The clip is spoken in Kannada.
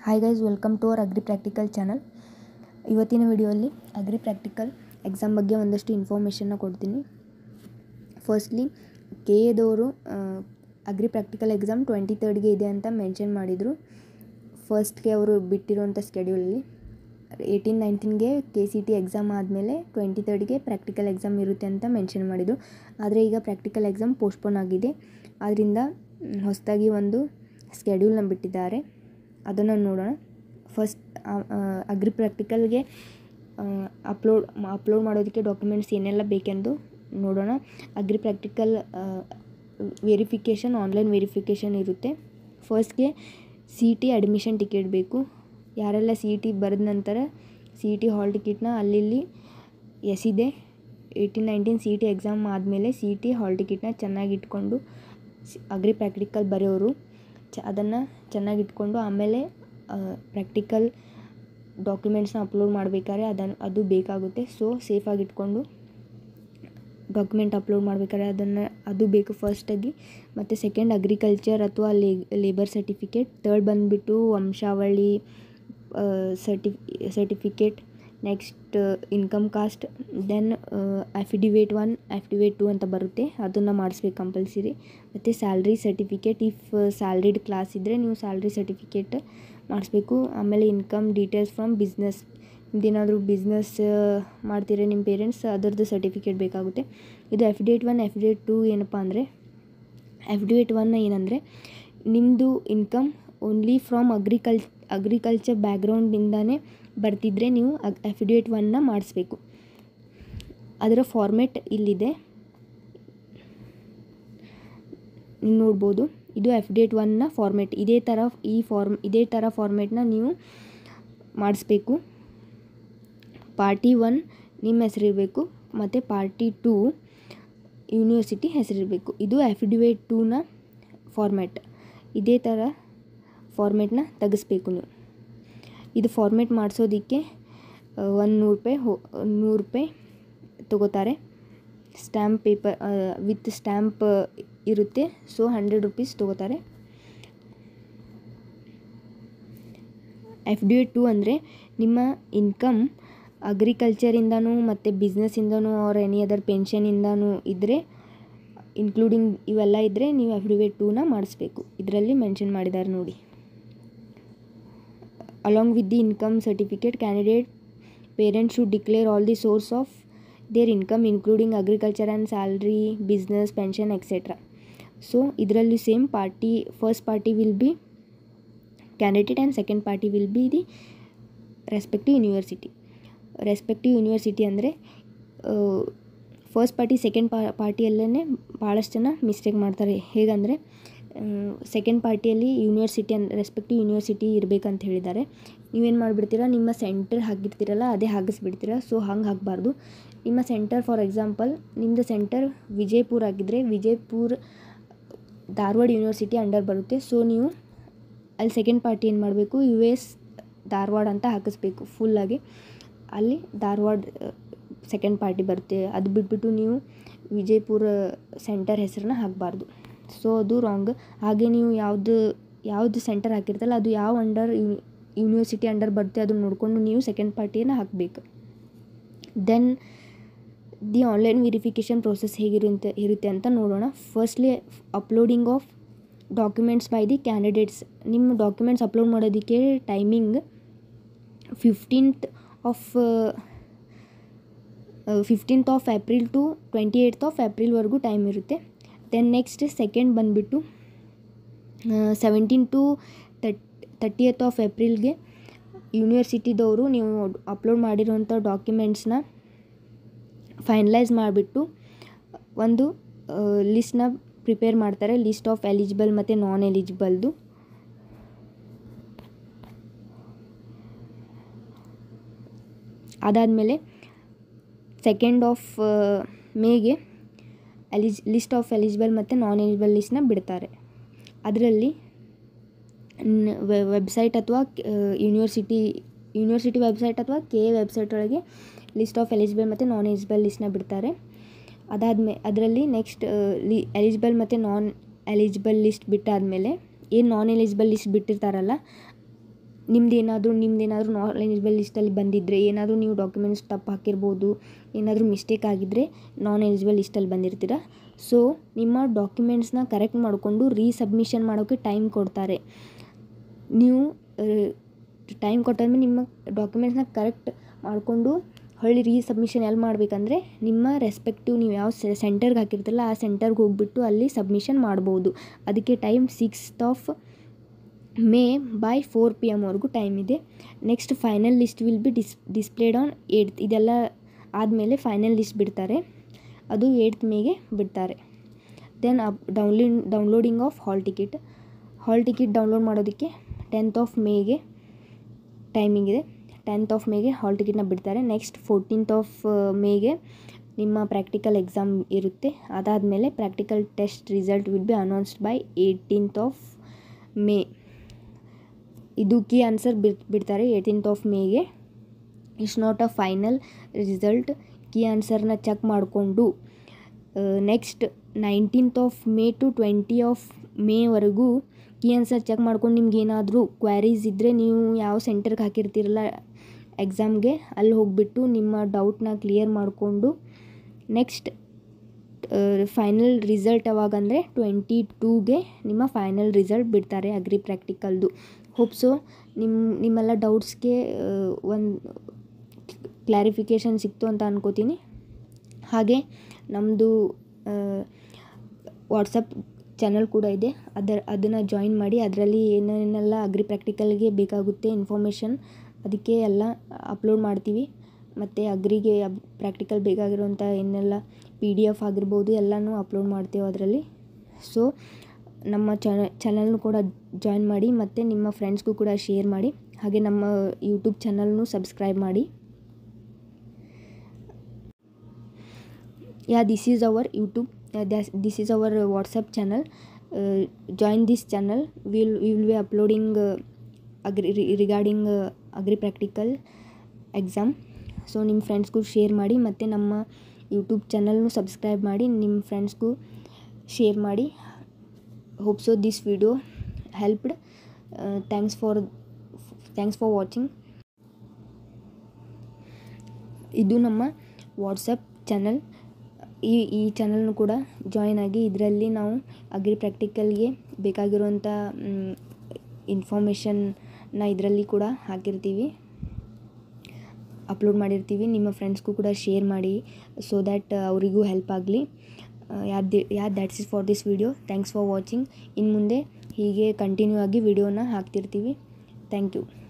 hi guys welcome to our agri practical channel ಇವತ್ತಿನ ವಿಡಿಯೋಲಿ ಅಗ್ರಿ ಪ್ರಾಕ್ಟಿಕಲ್ ಎಕ್ಸಾಮ್ ಬಗ್ಗೆ ಒಂದಷ್ಟು ಇನ್ಫಾರ್ಮೇಷನ್ನ ಕೊಡ್ತೀನಿ ಫಸ್ಟ್ಲಿ ಕೆ ಎದವರು ಅಗ್ರಿ ಪ್ರಾಕ್ಟಿಕಲ್ ಎಕ್ಸಾಮ್ ಟ್ವೆಂಟಿ ತರ್ಡ್ಗೆ ಇದೆ ಅಂತ ಮೆನ್ಷನ್ ಮಾಡಿದರು ಫಸ್ಟ್ಗೆ ಅವರು ಬಿಟ್ಟಿರೋಂಥ ಸ್ಕೆಡ್ಯೂಲಲ್ಲಿ ಏಯ್ಟೀನ್ ನೈನ್ಟೀನ್ಗೆ ಕೆ ಸಿ ಟಿ ಎಕ್ಸಾಮ್ ಆದಮೇಲೆ ಟ್ವೆಂಟಿ ತರ್ಡ್ಗೆ ಪ್ರಾಕ್ಟಿಕಲ್ ಎಕ್ಸಾಮ್ ಇರುತ್ತೆ ಅಂತ ಮೆನ್ಷನ್ ಮಾಡಿದರು ಆದರೆ ಈಗ ಪ್ರಾಕ್ಟಿಕಲ್ ಎಕ್ಸಾಮ್ ಪೋಸ್ಟ್ಪೋನ್ ಆಗಿದೆ ಆದ್ದರಿಂದ ಹೊಸದಾಗಿ ಒಂದು ಸ್ಕೆಡ್ಯೂಲ್ನ ಬಿಟ್ಟಿದ್ದಾರೆ ಅದನ್ನು ನೋಡೋಣ ಫಸ್ಟ್ ಅಗ್ರಿ ಪ್ರಾಕ್ಟಿಕಲ್ಗೆ ಅಪ್ಲೋಡ್ ಅಪ್ಲೋಡ್ ಮಾಡೋದಕ್ಕೆ ಡಾಕ್ಯುಮೆಂಟ್ಸ್ ಏನೆಲ್ಲ ಬೇಕೆಂದು ನೋಡೋಣ agri practical verification online verification ಇರುತ್ತೆ ಫಸ್ಟ್ಗೆ ಸಿ ಟಿ ಅಡ್ಮಿಷನ್ ಟಿಕೆಟ್ ಬೇಕು ಯಾರೆಲ್ಲ ಸಿ ಇ ಟಿ ಬರೆದ ನಂತರ ಸಿ ಇ ಟಿ ಹಾಲ್ ಟಿಕೆಟ್ನ ಅಲ್ಲಿ ಇಲ್ಲಿ ಎಸಿದೆ eighteen nineteen C E T exam ಆದಮೇಲೆ ಸಿ ಇ ಟಿ ಹಾಲ್ ಟಿಕೆಟ್ನ ಚೆನ್ನಾಗಿ ಇಟ್ಕೊಂಡು ಅಗ್ರಿ ಪ್ರಾಕ್ಟಿಕಲ್ ಬರೆಯೋರು ಚ ಅದನ್ನು ಚೆನ್ನಾಗಿ ಇಟ್ಕೊಂಡು ಆಮೇಲೆ ಪ್ರಾಕ್ಟಿಕಲ್ ಡಾಕ್ಯುಮೆಂಟ್ಸ್ನ ಅಪ್ಲೋಡ್ ಮಾಡಬೇಕಾದ್ರೆ ಅದನ್ನು ಅದು ಬೇಕಾಗುತ್ತೆ ಸೊ ಸೇಫಾಗಿ ಇಟ್ಕೊಂಡು ಡಾಕ್ಯುಮೆಂಟ್ ಅಪ್ಲೋಡ್ ಮಾಡ್ಬೇಕಾದ್ರೆ ಅದನ್ನು ಅದು ಬೇಕು ಫಸ್ಟಾಗಿ ಮತ್ತು ಸೆಕೆಂಡ್ ಅಗ್ರಿಕಲ್ಚರ್ ಅಥವಾ ಲೇಬರ್ ಸರ್ಟಿಫಿಕೇಟ್ ತರ್ಡ್ ಬಂದುಬಿಟ್ಟು ವಂಶಾವಳಿ ಸರ್ಟಿ certificate next income caste then affidavit one affidavit two ಅಂತ ಬರುತ್ತೆ ಅದನ್ನು ಮಾಡಿಸ್ಬೇಕು ಕಂಪಲ್ಸರಿ ಮತ್ತು salary certificate if salaried class ಇದ್ದರೆ ನೀವು ಸ್ಯಾಲ್ರಿ ಸರ್ಟಿಫಿಕೇಟ್ ಮಾಡಿಸ್ಬೇಕು ಆಮೇಲೆ ಇನ್ಕಮ್ ಡೀಟೇಲ್ಸ್ ಫ್ರಮ್ ಬಿಸ್ನೆಸ್ ನಿಮ್ದೇನಾದರೂ ಬಿಸ್ನೆಸ್ ಮಾಡ್ತೀರಾ ನಿಮ್ಮ ಪೇರೆಂಟ್ಸ್ ಅದರದ್ದು ಸರ್ಟಿಫಿಕೇಟ್ ಬೇಕಾಗುತ್ತೆ ಇದು ಅಫಿಡೇಟ್ ಒನ್ ಅಫಿಡೇಟ್ ಟು ಏನಪ್ಪ ಅಂದರೆ ಅಫಿಡೇಟ್ ಒನ್ ಏನಂದರೆ ನಿಮ್ಮದು ಇನ್ಕಮ್ ಓನ್ಲಿ ಫ್ರಮ್ ಅಗ್ರಿಕಲ್ ಅಗ್ರಿಕಲ್ಚರ್ ಬ್ಯಾಕ್ಗ್ರೌಂಡಿಂದನೇ ಬರ್ತಿದ್ರೆ ನೀವು ಅಗ್ ಅಫಿಡೇಟ್ ಒನ್ನ ಮಾಡಿಸ್ಬೇಕು ಅದರ ಫಾರ್ಮೆಟ್ ಇಲ್ಲಿದೆ ನೀವು ನೋಡ್ಬೋದು ಇದು ಅಫಿಡೇಟ್ ಒನ್ನ ಫಾರ್ಮೆಟ್ ಇದೇ ಥರ ಈ ಫಾರ್ಮ್ ಇದೇ ಥರ ಫಾರ್ಮೆಟ್ನ ನೀವು ಮಾಡಿಸ್ಬೇಕು ಪಾರ್ಟಿ ಒನ್ ನಿಮ್ಮ ಹೆಸರಿರಬೇಕು ಮತ್ತು ಪಾರ್ಟಿ ಟೂ ಯೂನಿವರ್ಸಿಟಿ ಹೆಸರಿರಬೇಕು ಇದು ಅಫಿಡಿವೇಟ್ ಟೂನ ಫಾರ್ಮ್ಯಾಟ್ ಇದೇ ಥರ ಫಾರ್ಮೇಟ್ನ ತೆಗೆಸ್ಬೇಕು ನೀವು ಇದು ಫಾರ್ಮೇಟ್ ಮಾಡಿಸೋದಕ್ಕೆ ಒಂದು ನೂರು ರೂಪಾಯಿ ಹೋ ನೂರು ರೂಪಾಯಿ ತೊಗೋತಾರೆ ಸ್ಟ್ಯಾಂಪ್ ಪೇಪರ್ ವಿತ್ ಸ್ಟ್ಯಾಂಪ್ ಇರುತ್ತೆ ಸೊ ಹಂಡ್ರೆಡ್ ರುಪೀಸ್ ತೊಗೋತಾರೆ ಎಫ್ ಡಿ ಎ ಟು ಅಂದರೆ ನಿಮ್ಮ ಇನ್ಕಮ್ ಅಗ್ರಿಕಲ್ಚರಿಂದನೂ ಮತ್ತು ಬಿಸ್ನೆಸ್ಸಿಂದನೂ ಆರ್ ಎನಿ ಅದರ್ ಪೆನ್ಷನಿಂದನೂ ಇದ್ದರೆ ಇನ್ಕ್ಲೂಡಿಂಗ್ ಇವೆಲ್ಲ ಇದ್ದರೆ ನೀವು ಅಫಿಡೇವಿಟ್ ಟೂನ ಮಾಡಿಸ್ಬೇಕು ಇದರಲ್ಲಿ ಮೆನ್ಷನ್ ಮಾಡಿದ್ದಾರೆ ನೋಡಿ along with the income certificate candidate parents should declare all the source of their income including agriculture and salary business pension etcetera so ಇದರಲ್ಲಿ same party first party will be candidate and second party will be the respective university respective university ಅಂದರೆ ಫಸ್ಟ್ ಪಾರ್ಟಿ ಸೆಕೆಂಡ್ ಪಾ ಪಾರ್ಟಿಯಲ್ಲೇ ಭಾಳಷ್ಟು ಜನ ಮಿಸ್ಟೇಕ್ ಮಾಡ್ತಾರೆ ಹೇಗಂದರೆ ಸೆಕೆಂಡ್ ಪಾರ್ಟಿಯಲ್ಲಿ ಯೂನಿವರ್ಸಿಟಿ ಅನ್ ರೆಸ್ಪೆಕ್ಟಿವ್ ಯೂನಿವರ್ಸಿಟಿ ಇರಬೇಕಂತ ಹೇಳಿದ್ದಾರೆ ನೀವೇನು ಮಾಡಿಬಿಡ್ತೀರ ನಿಮ್ಮ ಸೆಂಟರ್ ಹಾಕಿರ್ತೀರಲ್ಲ ಅದೇ ಹಾಕಿಸ್ಬಿಡ್ತೀರ ಸೊ ಹಂಗೆ ಹಾಕಬಾರ್ದು ನಿಮ್ಮ ಸೆಂಟರ್ ಫಾರ್ ಎಕ್ಸಾಂಪಲ್ ನಿಮ್ಮದು ಸೆಂಟರ್ ವಿಜಯಪುರ ಆಗಿದ್ದರೆ ವಿಜಯಪುರ ಧಾರವಾಡ ಯೂನಿವರ್ಸಿಟಿ ಅಂಡರ್ ಬರುತ್ತೆ ಸೊ ನೀವು ಅಲ್ಲಿ ಸೆಕೆಂಡ್ ಪಾರ್ಟಿ ಏನು ಮಾಡಬೇಕು ಯು ಎಸ್ ಧಾರವಾಡ ಅಂತ ಹಾಕಿಸ್ಬೇಕು ಫುಲ್ಲಾಗಿ ಅಲ್ಲಿ ಧಾರವಾಡ ಸೆಕೆಂಡ್ ಪಾರ್ಟಿ ಬರುತ್ತೆ ಅದು ಬಿಟ್ಬಿಟ್ಟು ನೀವು ವಿಜಯಪುರ ಸೆಂಟರ್ ಹೆಸರನ್ನ ಹಾಕಬಾರ್ದು ಸೊ ಅದು ರಾಂಗ್ ಹಾಗೆ ನೀವು ಯಾವುದು ಯಾವುದು ಸೆಂಟರ್ ಹಾಕಿರ್ತಲ್ಲ ಅದು ಯಾವ ಅಂಡರ್ ಯೂನಿವರ್ಸಿಟಿ ಅಂಡರ್ ಬರುತ್ತೆ ಅದನ್ನು ನೋಡಿಕೊಂಡು ನೀವು ಸೆಕೆಂಡ್ ಪಾರ್ಟಿಯನ್ನು ಹಾಕಬೇಕು then the online verification process ಹೇಗಿರುತ್ತೆ ಇರುತ್ತೆ ಅಂತ ನೋಡೋಣ ಫಸ್ಟ್ಲಿ uploading of documents by the candidates ನಿಮ್ಮ ಡಾಕ್ಯುಮೆಂಟ್ಸ್ ಅಪ್ಲೋಡ್ ಮಾಡೋದಕ್ಕೆ timing fifteenth of fifteenth of April to twenty eight of ಏಪ್ರಿಲ್ವರೆಗೂ ಟೈಮ್ ಇರುತ್ತೆ ದೆನ್ ನೆಕ್ಸ್ಟ್ ಸೆಕೆಂಡ್ ಬಂದುಬಿಟ್ಟು ಸೆವೆಂಟೀನ್ ಟು ತರ್ಟ್ ತರ್ಟಿಯತ್ ಆಫ್ ಏಪ್ರಿಲ್ಗೆ ಯೂನಿವರ್ಸಿಟಿದವರು ನೀವು ಅಪ್ಲೋಡ್ ಮಾಡಿರೋಂಥ ಡಾಕ್ಯುಮೆಂಟ್ಸ್ನ ಫೈನಲೈಸ್ ಮಾಡಿಬಿಟ್ಟು ಒಂದು ಲಿಸ್ಟ್ನ ಪ್ರಿಪೇರ್ ಮಾಡ್ತಾರೆ ಲಿಸ್ಟ್ ಆಫ್ ಎಲಿಜಿಬಲ್ ಮತ್ತು ನಾನ್ ಎಲಿಜಿಬಲ್ದು ಅದಾದಮೇಲೆ ಸೆಕೆಂಡ್ ಆಫ್ ಮೇಗೆ ಎಲಿಜ್ ಲಿಸ್ಟ್ ಆಫ್ ಎಲಿಜಿಬಲ್ ಮತ್ತು ನಾನ್ ಎಲಿಜಿಬಲ್ ಲಿಸ್ಟ್ನ ಬಿಡ್ತಾರೆ ಅದರಲ್ಲಿ ವೆಬ್ಸೈಟ್ ಅಥವಾ ಯೂನಿವರ್ಸಿಟಿ ಯೂನಿವರ್ಸಿಟಿ ವೆಬ್ಸೈಟ್ ಅಥವಾ ಕೆ ಎ ವೆಬ್ಸೈಟ್ ಒಳಗೆ ಲಿಸ್ಟ್ ಆಫ್ ಎಲಿಜಿಬಲ್ ಮತ್ತು ನಾನ್ ಎಲಿಜಿಬಲ್ ಲಿಸ್ಟ್ನ ಬಿಡ್ತಾರೆ ಅದಾದಮೇ ಅದರಲ್ಲಿ ನೆಕ್ಸ್ಟ್ ಲಿ ಎಲಿಜಿಬಲ್ ಮತ್ತು ನಾನ್ ಎಲಿಜಿಬಲ್ ಲಿಸ್ಟ್ ಬಿಟ್ಟಾದಮೇಲೆ ಏನು ನಾನ್ ಎಲಿಜಿಬಲ್ ಲಿಸ್ಟ್ ಬಿಟ್ಟಿರ್ತಾರಲ್ಲ ನಿಮ್ದು ಏನಾದರೂ ನಿಮ್ದು ಏನಾದರೂ ನಾಟ್ ಎಲಿಜಿಬಲ್ ಲಿಸ್ಟಲ್ಲಿ ಬಂದಿದ್ದರೆ ಏನಾದರೂ ನೀವು ಡಾಕ್ಯುಮೆಂಟ್ಸ್ ತಪ್ಪು ಹಾಕಿರ್ಬೋದು ಏನಾದರೂ ಮಿಸ್ಟೇಕ್ ಆಗಿದ್ದರೆ ನಾನ್ ಎಲಿಜಿಬಲ್ ಲಿಸ್ಟಲ್ಲಿ ಬಂದಿರ್ತೀರ ಸೊ ನಿಮ್ಮ ಡಾಕ್ಯುಮೆಂಟ್ಸ್ನ ಕರೆಕ್ಟ್ ಮಾಡಿಕೊಂಡು ರೀಸಬ್ಮಿಷನ್ ಮಾಡೋಕ್ಕೆ ಟೈಮ್ ಕೊಡ್ತಾರೆ ನೀವು ಟೈಮ್ ಕೊಟ್ಟಾದ್ಮೇಲೆ ನಿಮ್ಮ ಡಾಕ್ಯುಮೆಂಟ್ಸ್ನ ಕರೆಕ್ಟ್ ಮಾಡಿಕೊಂಡು ಹೊಳ್ಳಿ ರೀಸಬ್ಮಿಷನ್ ಎಲ್ಲಿ ಮಾಡಬೇಕಂದ್ರೆ ನಿಮ್ಮ ರೆಸ್ಪೆಕ್ಟಿವ್ ನೀವು ಯಾವ ಸೆಂಟರ್ಗೆ ಹಾಕಿರ್ತೀರಲ್ಲ ಆ ಸೆಂಟರ್ಗೆ ಹೋಗ್ಬಿಟ್ಟು ಅಲ್ಲಿ ಸಬ್ಮಿಷನ್ ಮಾಡ್ಬೋದು ಅದಕ್ಕೆ time sixth of May by four P ಎಮ್ವರೆಗೂ ಟೈಮ್ ಇದೆ next final list will be ಡಿಸ್ ಡಿಸ್ಪ್ಲೇಡ್ ಆನ್ ಏಯ್ಟ್ ಇದೆಲ್ಲ ಆದಮೇಲೆ ಫೈನಲ್ ಲಿಸ್ಟ್ ಬಿಡ್ತಾರೆ ಅದು ಏಯ್ಟ್ ಮೇಗೆ ಬಿಡ್ತಾರೆ ದೆನ್ ಅಪ್ ಡೌನ್ಲಿನ್ downloading of hall ticket hall ticket download ಮಾಡೋದಕ್ಕೆ ಟೆಂತ್ ಆಫ್ ಮೇಗೆ ಟೈಮಿಂಗ್ ಇದೆ ಟೆಂತ್ ಆಫ್ ಮೇಗೆ ಹಾಲ್ ಟಿಕೆಟ್ನ ಬಿಡ್ತಾರೆ ನೆಕ್ಸ್ಟ್ ಫೋರ್ಟೀನ್ತ್ ಆಫ್ ಮೇಗೆ ನಿಮ್ಮ ಪ್ರಾಕ್ಟಿಕಲ್ ಎಕ್ಸಾಮ್ ಇರುತ್ತೆ ಅದಾದಮೇಲೆ practical test result will be announced by eighteenth of May ಇದು ಕೀ ಆನ್ಸರ್ ಬಿಡ್ ಬಿಡ್ತಾರೆ ಏಯ್ಟೀನ್ತ್ ಆಫ್ ಮೇಗೆ it's not a final result key ಆನ್ಸರ್ನ ಚೆಕ್ ಮಾಡಿಕೊಂಡು next nineteenth of May to twenty of ಮೇವರೆಗೂ ಕೀ ಆನ್ಸರ್ ಚೆಕ್ ಮಾಡ್ಕೊಂಡು ನಿಮ್ಗೆ ಏನಾದರೂ ಕ್ವ್ಯಾರೀಸ್ ಇದ್ದರೆ ನೀವು ಯಾವ ಸೆಂಟರ್ಗೆ ಹಾಕಿರ್ತೀರಲ್ಲ ಎಕ್ಸಾಮ್ಗೆ ಅಲ್ಲಿ ಹೋಗಿಬಿಟ್ಟು ನಿಮ್ಮ ಡೌಟ್ನ ಕ್ಲಿಯರ್ ಮಾಡಿಕೊಂಡು ನೆಕ್ಸ್ಟ್ ಫೈನಲ್ ರಿಸಲ್ಟ್ ಯಾವಾಗಂದರೆ ಟ್ವೆಂಟಿ ಟೂಗೆ ನಿಮ್ಮ ಫೈನಲ್ ರಿಸಲ್ಟ್ ಬಿಡ್ತಾರೆ ಅಗ್ರಿ ಪ್ರಾಕ್ಟಿಕಲ್ದು ಹೋಪ್ ಸೊ ನಿಮ್ಮ ನಿಮ್ಮೆಲ್ಲ ಡೌಟ್ಸ್ಗೆ ಒಂದು ಕ್ಲಾರಿಫಿಕೇಷನ್ ಸಿಕ್ತು ಅಂತ ಅನ್ಕೋತೀನಿ ಹಾಗೆ ನಮ್ಮದು ವಾಟ್ಸಪ್ ಚಾನಲ್ ಕೂಡ ಇದೆ ಅದರ ಅದನ್ನು ಜಾಯಿನ್ ಮಾಡಿ ಅದರಲ್ಲಿ ಏನೇನೆಲ್ಲ ಅಗ್ರಿ ಪ್ರಾಕ್ಟಿಕಲ್ಗೆ ಬೇಕಾಗುತ್ತೆ ಇನ್ಫಾರ್ಮೇಷನ್ ಅದಕ್ಕೆ ಎಲ್ಲ ಅಪ್ಲೋಡ್ ಮಾಡ್ತೀವಿ ಮತ್ತು ಅಗ್ರಿಗೆ ಪ್ರಾಕ್ಟಿಕಲ್ ಬೇಕಾಗಿರೋಂಥ ಏನೆಲ್ಲ ಪಿ ಡಿ ಎಫ್ ಆಗಿರ್ಬೋದು ಎಲ್ಲನೂ ಅಪ್ಲೋಡ್ ಮಾಡ್ತೀವಿ ಅದರಲ್ಲಿ ಸೊ ನಮ್ಮ ಚಾನ ಚಾನಲ್ನು ಕೂಡ ಜಾಯಿನ್ ಮಾಡಿ ಮತ್ತು ನಿಮ್ಮ ಫ್ರೆಂಡ್ಸ್ಗೂ ಕೂಡ ಶೇರ್ ಮಾಡಿ ಹಾಗೆ ನಮ್ಮ ಯೂಟ್ಯೂಬ್ ಚಾನಲ್ನು ಸಬ್ಸ್ಕ್ರೈಬ್ ಮಾಡಿ yeah this is our youtube uh, this, this is our uh, whatsapp channel uh, join this channel we'll we will be uploading uh, agri re- regarding uh, agri practical exam so ನಿಮ್ಮ ಫ್ರೆಂಡ್ಸ್ಗೂ ಶೇರ್ ಮಾಡಿ ಮತ್ತು ನಮ್ಮ ಯೂಟ್ಯೂಬ್ ಚಾನಲ್ನು ಸಬ್ಸ್ಕ್ರೈಬ್ ಮಾಡಿ ನಿಮ್ಮ ಫ್ರೆಂಡ್ಸ್ಗೂ ಶೇರ್ ಮಾಡಿ hope so this video helped thanks for thanks for watching ಇದು ನಮ್ಮ ವಾಟ್ಸಪ್ ಚಾನಲ್ ಈ ಈ ಚಾನಲ್ನು ಕೂಡ ಜಾಯಿನ್ ಆಗಿ ಇದರಲ್ಲಿ ನಾವು ಅಗ್ರಿ ಪ್ರಾಕ್ಟಿಕಲ್ಗೆ ಬೇಕಾಗಿರುವಂಥ ಇನ್ಫಾರ್ಮೇಷನ್ನ ಇದರಲ್ಲಿ ಕೂಡ ಹಾಕಿರ್ತೀವಿ ಅಪ್ಲೋಡ್ ಮಾಡಿರ್ತೀವಿ ನಿಮ್ಮ ಫ್ರೆಂಡ್ಸ್ಗೂ ಕೂಡ ಶೇರ್ ಮಾಡಿ ಸೊ ದ್ಯಾಟ್ ಅವರಿಗೂ ಹೆಲ್ಪ್ ಆಗಲಿ ಯಾರು ಯಾರು that's is for this video thanks for watching ಇನ್ನು ಮುಂದೆ ಹೀಗೆ ಕಂಟಿನ್ಯೂ ಆಗಿ ವಿಡಿಯೋನ ಹಾಕ್ತಿರ್ತೀವಿ ಥ್ಯಾಂಕ್ ಯು